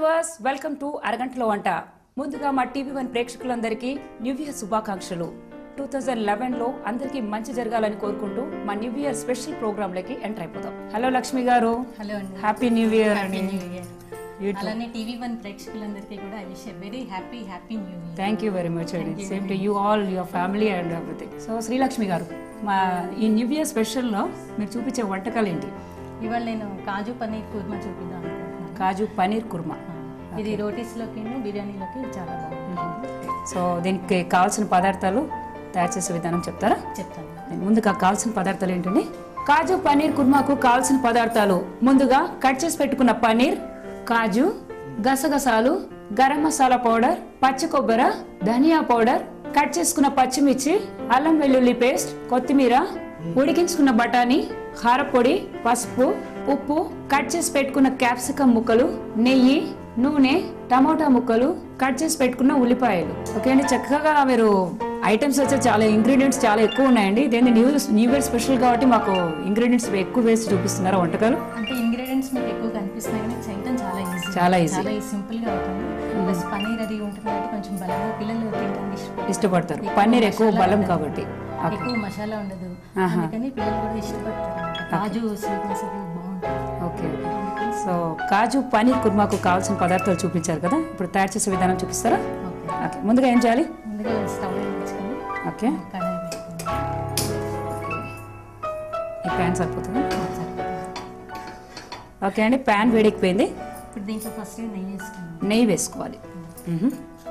Viewers welcome to అరగంటలో వంట ముందుగా మా టీవీ వన్ ప్రేక్షకులందరికీ న్యూ ఇయర్ శుభాకాంక్షలు టూ థౌజండ్ లెవెన్ లో అందరికీ మంచి జరగాలని కోరుకుంటూ మా న్యూ ఇయర్ స్పెషల్ ప్రోగ్రామ్ లకి ఎంటర్ అయిపోతాం హలో లక్ష్మి గారు హలో అండి హ్యాపీ న్యూ ఇయర్ హ్యాపీ అండి న్యూ ఇయర్ అలానే టీవీ వన్ ప్రేక్షకులందరికీ కూడా I wish very happy happy new year thank you very much అండి same to you all your family and everything so Srilakshmi గారు మా ఈ న్యూ ఇయర్ స్పెషల్లో మీరు చూపించే వంటకాలు ఏంటి ఇవాళ నేను కాజు పన్నీర్ కుర్మా చూపిద్దాం అనుకుంటున్నాను కాజు పనీర్ కుర్మా ఇది రోటీస్లోకి బిర్యానీలోకి చాలా బాగుంటుంది సో దీనికి కావాల్సిన పదార్థాలు తయారు చేసే విధానం చెప్తారా చెప్తాను ముందుగా కావాల్సిన పదార్థాలు ఏంటండి కాజు పనీర్ కుర్మాకు కావాల్సిన పదార్థాలు ముందుగా కట్ చేసి పెట్టుకున్న పనీర్ కాజు గసగసాలు గరం మసాలా పౌడర్ పచ్చి కొబ్బరి ధనియా పౌడర్ కట్ చేసుకున్న పచ్చిమిర్చి అల్లం వెల్లుల్లి పేస్ట్ కొత్తిమీర ఉడికించుకున్న బఠానీ కారపొడి పసుపు ఉప్పు కట్ చేసి పెట్టుకున్న క్యాప్సికం ముక్కలు నెయ్యి నూనె టమోటా ముక్కలు కట్ చేసి పెట్టుకున్న ఉల్లిపాయలు ఓకే అండి చక్కగా మీరు ఐటమ్స్ వచ్చే చాలా ఇంగ్రీడియంట్స్ చాలా ఎక్కువ ఉన్నాయండి ఇదేంటి న్యూ న్యూ ఇయర్ స్పెషల్ కాబట్టి మాకు ఇంగ్రీడియంట్స్ ఎక్కువ వేసి చూపిస్తున్నారు వంటకాలు అంటే ఇంగ్రీడియంట్స్ మీకు ఎక్కువ కనిపిస్తున్నాయి కానీ చేయడం చాలా ఈజీ చాలా easy. చాలా సింపుల్ గా అవుతుంది ప్లస్ పన్నీర్ అది ఉంటుంది కాబట్టి కొంచెం బలంగా పిల్లలు తినడానికి ఇష్టపడతారు ఇష్టపడతారు పన్నీర్ ఎక్కువ బలం కాబట్టి ఓకే ఎక్కువ మసాలా ఉండదు అందుకని పిల్లలు కూడా ఇష్టపడతారు అన్నమాట. కాజు స్వీట్నెస్ అది బాగుంటుంది ఓకే సో కాజు పనీర్ కుర్మాకు కావాల్సిన పదార్థాలు చూపించారు కదా ఇప్పుడు తయారు చేసే విధానం చూపిస్తారా ఓకే ఓకే ముందుగా ఏం చేయాలి ముందుగా స్టవ్ వెలిగించుకొని ఓకే కడాయి పెట్టుకోండి ఈ ప్యాన్ సరిపోతుంది సరిపోతుంది. ఓకే అండి ప్యాన్ వేడెక్కిపోయింది ఇప్పుడు దీంట్లో ఫస్ట్ నెయ్యి వేసుకున్నాం నెయ్యి వేసుకోవాలి మ్హూ.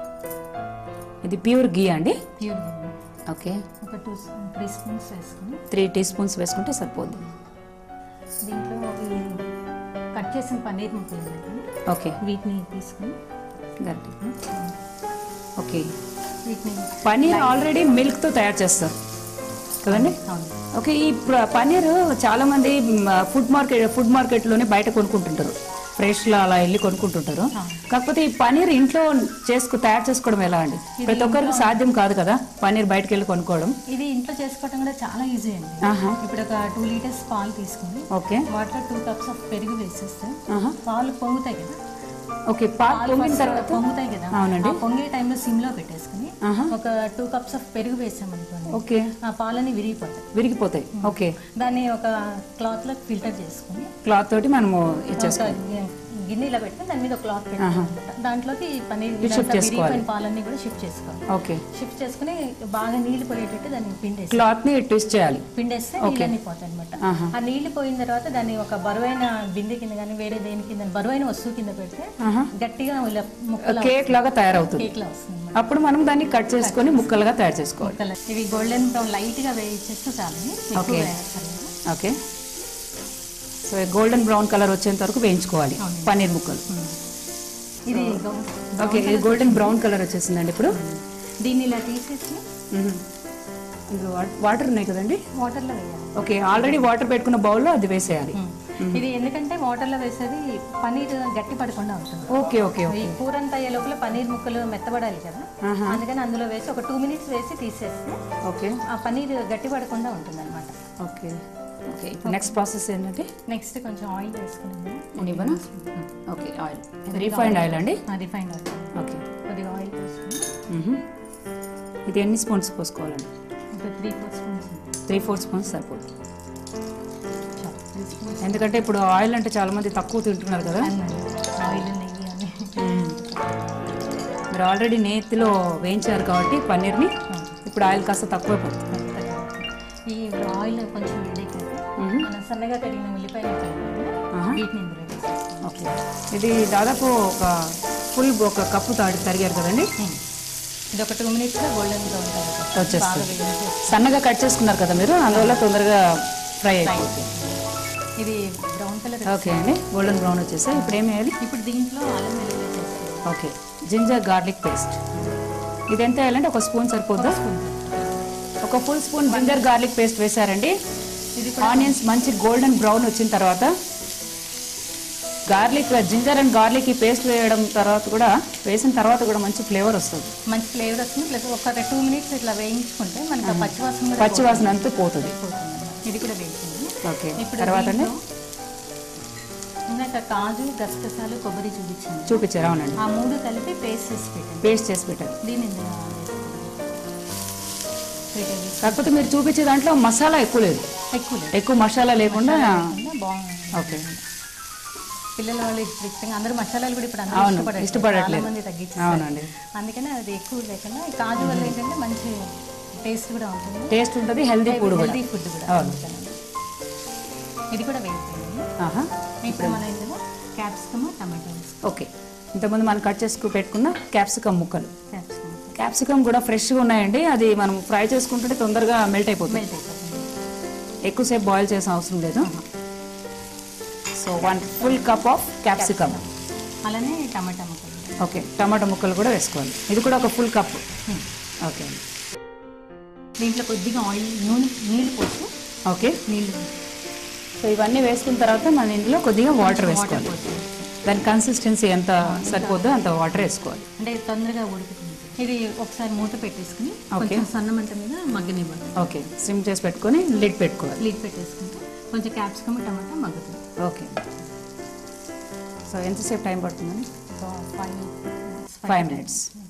ఇది ప్యూర్ గీ అండి ప్యూర్ ఓకే ఒక టూ త్రీ స్పూన్స్ వేసుకుని త్రీ టీ స్పూన్స్ వేసుకుంటే సరిపోద్ది దీంట్లో ఈ కట్ చేసిన పన్నీర్ ముక్కలు ఉన్నాయి. ఓకే వీటిని తీసుకుని గట్టి ఓకే వీటిని పనీర్ ఆల్రెడీ మిల్క్తో తయారు చేస్తారు కదండి అవును ఓకే ఈ ప్ర- పనీర్ చాలా మంది ఫుడ్ మార్కెట్ ఫుడ్ మార్కెట్లోనే బయట కొనుక్కుంటుంటారు ఫ్రెష్లో అలా వెళ్ళి కొనుక్కుంటుంటారు కాకపోతే ఈ పనీర్ ఇంట్లో చేసుకు తయారు చేసుకోవడం ఎలా అండి ప్రతి ఒక్కరికి సాధ్యం కాదు కదా పనీర్ బయటకు వెళ్ళి కొనుక్కోవడం ఇది ఇంట్లో చేసుకోవడం కూడా చాలా ఈజీ అండి ఆహా ఇప్పుడు ఒక టూ లీటర్స్ పాలు తీసుకుని ఓకే వాటిలో టూ కప్స్ ఆఫ్ పెరుగు వేసేస్తే ఆహా పాలు పొంగుతాయి కదా ఓకే పాలు పాలు పొంగిన first తర్వాత పొంగుతాయి కదా అవునండి. ఆ పొంగే టైంలో సిమ్ లో పెట్టేసుకుని ఆహా. ఒక టూ కప్స్ ఆఫ్ పెరుగు వేసామనుకోండి ఓకే ఆ పాలని విరిగిపోతాయి విరిగిపోతాయి ఓకే దాన్ని ఒక క్లాత్ లో ఫిల్టర్ చేసుకుని క్లాత్ తోటి మనము ఒక ఇచ్చేసుకోవాలి గిన్నెలో పెట్టి దాని మీద ఒక క్లాత్ పెట్టాలి దాంట్లోకి ఈ పన్నీర్ shift ఇదంతా చేసుకోవాలి. విరిగిపోయిన పాలన్నీ కూడా షిఫ్ట్ చేసుకోవాలి ఓకే షిఫ్ట్ చేసుకుని బాగా నీళ్లు పోయేటట్టు దాన్ని పిండేసి క్లాత్ ని ట్విస్ట్ చేయాలి పిండేస్తే నీళ్ళన్నీ పోతాయి అనమాట ఆహా. ఆ నీళ్లు పోయిన తర్వాత దాన్ని ఒక బరువైన బిందె కింద కానీ వేరే దేని కింద బరువైన వస్తువు కింద పెడితే ఆహా. గట్టిగా ఇలా ముక్కలు కేక్ లాగా తయారవుతుంది కేక్ లా వస్తుంది అన్నమాట. అప్పుడు మనం దాన్ని కట్ చేసుకొని ముక్కలుగా తయారు చేసుకోవాలి ముక్కలు ఇవి గోల్డెన్ బ్రౌన్ లైట్ గా వేయించేస్తే చాలు ఎక్కువ ఓకే. వేయక్కర్లేదు. Okay so golden brown colour వచ్చేంత వరకు వేయించుకోవాలి అవునండి. పన్నీర్ ముక్కలు ఇది గో- ఓకే ఇది గోల్డెన్ బ్రౌన్ కలర్ వచ్చేసిందండి ఇప్పుడు దీన్ని ఇలా తీసేసి మ్మ్. ఇందులో వా- వాటర్ ఉన్నాయి కదండి వాటర్ లో వేయాలి ఓకే ఆల్రెడీ వాటర్ పెట్టుకున్న బౌల్లో అది వేసేయాలి ఇది ఎందుకంటే వాటర్ లో వేసేది పన్నీర్ గట్టి పడకుండా ఉంటుంది ఓకే ఓకే ఈ కూర అంతా అయ్యే లోపల పన్నీర్ ముక్కలు మెత్తబడాలి కదా ఆహా. అందుకని అందులో వేసి ఒక టూ మినిట్స్ వేసి తీసేస్తే ఓకే ఆ పన్నీర్ గట్టి పడకుండా ఉంటుంది అనమాట ఓకే ఓకే నెక్స్ట్ ప్రాసెస్ ఏంటంటే నెక్స్ట్ కొంచెం ఆయిల్ వేసుకుని నేను ఇవ్వనా ఓకే ఆయిల్ రిఫైన్డ్ ఆయిల్ అండి రిఫైండ్ ఆయిల్ ఓకే కొద్దిగా ఆయిల్ వేసుకుని మ్మ్. ఇది ఎన్ని స్పూన్స్ పోసుకోవాలండి ఒక three four spoons three four spoons సరిపోతుంది త్రీ స్పూన్స్ ఎందుకంటే ఇప్పుడు ఆయిల్ అంటే చాలా మంది తక్కువ తింటున్నారు కదా ఆయిల్ నెయ్యి అని మీరు ఆల్రెడీ నేతిలో వేయించారు కాబట్టి పన్నీర్ని ఇప్పుడు ఆయిల్ కాస్త తక్కువ పడుతుంది ఈ ఆయిల్ కొంచెం వేడెక్కాక మనం సన్నగా కడిగిన ఉల్లిపాయ ముక్కలు ఆహా. వీటిని ఇందులో వేసేస్తాం ఓకే ఇది దాదాపు ఒక ఫుల్ ఒక కప్పు తాడి తరిగారు కదండి ఇది ఒక టూ మినిట్స్లో గోల్డెన్ బ్రౌన్ కలర్ బాగా వచ్చేస్తుంది వేయించేసి సన్నగా కట్ చేసుకున్నారు కదా మీరు అందువల్ల తొందరగా ఫ్రై అయిపోతుంది ఇది బ్రౌన్ కలర్ ఓకే అండి గోల్డెన్ బ్రౌన్ వచ్చేసాయి ఇప్పుడు ఏం వేయాలి ఇప్పుడు దీంట్లో అల్లం వెల్లుల్లి వేసేస్తాం ఓకే జింజర్ గార్లిక్ పేస్ట్ ఇది ఎంత వేయాలంటే ఒక స్పూన్ సరిపోద్దా ఒక full spoon ginger garlic paste వేసారండి ఇది ఆనియన్స్ మంచి గోల్డెన్ బ్రౌన్ వచ్చిన తర్వాత గార్లిక్ జింజర్ అండ్ గార్లిక్ ఈ పేస్ట్ వేయడం తర్వాత కూడా వేసిన తర్వాత కూడా మంచి ఫ్లేవర్ వస్తుంది మంచి ఫ్లేవర్ వస్తుంది ప్లస్ ఒక టూ మినిట్స్ ఇట్లా వేయించుకుంటే మనకి ఆ పచ్చివాసన కూడా పచ్చివాసన అంతా పోతుంది పోతుంది అన్నమాట. ఇది కూడా వేయించింది ఓకే ఇప్పుడు తర్వాత అండి దీంట్లో ఇంకా ఇందాక కాజు గసగసాలు కొబ్బరి చూపించాను చూపించారు అవునండి ఆ మూడు కలిపి పేస్ట్ చేసి పెట్టండి పేస్ట్ చేసి పెట్టారు దీని ఇందులో వేసుకోండి. త్రీ టేబుల్ కాకపోతే మీరు చూపించే దాంట్లో మసాలా ఎక్కువ లేదు ఎక్కువ లేదు ఎక్కువ మసాలా లేకుండా లేకుండా బాగుంది ఓకే పిల్లల వాళ్ళు ఇప్పుడు ఇష్టంగా అందరూ మసాలాలు కూడా ఇప్పుడు అందరూ అవును, ఇష్టపడట్లేదు. ఇష్టపడట్లేదు. చాలా మంది తగ్గించారు అవునండి అందుకని అది ఎక్కువ లేకుండా ఈ కాజు వల్ల ఏంటంటే మంచి టేస్ట్ కూడా ఉంటుంది టేస్ట్ ఉంటుంది హెల్దీ ఫుడ్ కూడా హెల్దీ ఫుడ్ కూడా అవును. అందుకని. ఇది కూడా వేసుకోండి ఆహా ఇప్పుడు మనం ఇందులో క్యాప్సికమ్ టమాటో వేసుకోండి ఓకే ఇంతకుముందు మనం కట్ చేసుకు పెట్టుకున్న క్యాప్సికమ్ ముక్కలు క్యాప్సికమ్ క్యాప్సికమ్ కూడా ఫ్రెష్గా ఉన్నాయండి అది మనం ఫ్రై చేసుకుంటుంటే తొందరగా మెల్ట్ అయిపోతుంది మెల్ట్ అయిపోతుంది ఎక్కువసేపు బాయిల్ చేసిన అవసరం లేదు so one full cup of capsicum అలానే టమాటా ముక్కలు ఓకే టమాటా ముక్కలు కూడా వేసుకోవాలి ఇది కూడా ఒక ఫుల్ కప్ Hmm. ఓకే దీంట్లో కొద్దిగా ఆయిల్ నూనె నీళ్ళు పోసి ఓకే నీళ్ళు సో ఇవన్నీ వేసుకున్న తర్వాత మనం ఇందులో కొద్దిగా వాటర్ వాటర్ వేసుకోవాలి పోసి దాని కన్సిస్టెన్సీ ఎంత సరిపోద్దో అంత వాటర్ వేసుకోవాలి అంటే తొందరగా ఉడుకుతుంది ఇది ఒకసారి మూత పెట్టేసుకుని Okay. కొంచెం సన్న మంట మీద మగ్గనివ్వాలి ఓకే సిమ్ చేసి పెట్టుకొని లిడ్ పెట్టుకోవాలి లీడ్ పెట్టేసుకుంటే కొంచెం క్యాప్సికమ్ టమాటా మగ్గుతుంది ఓకే సో ఎంతసేపు టైం పడుతుందండి ఫైవ్ ఫైవ్ మినిట్స్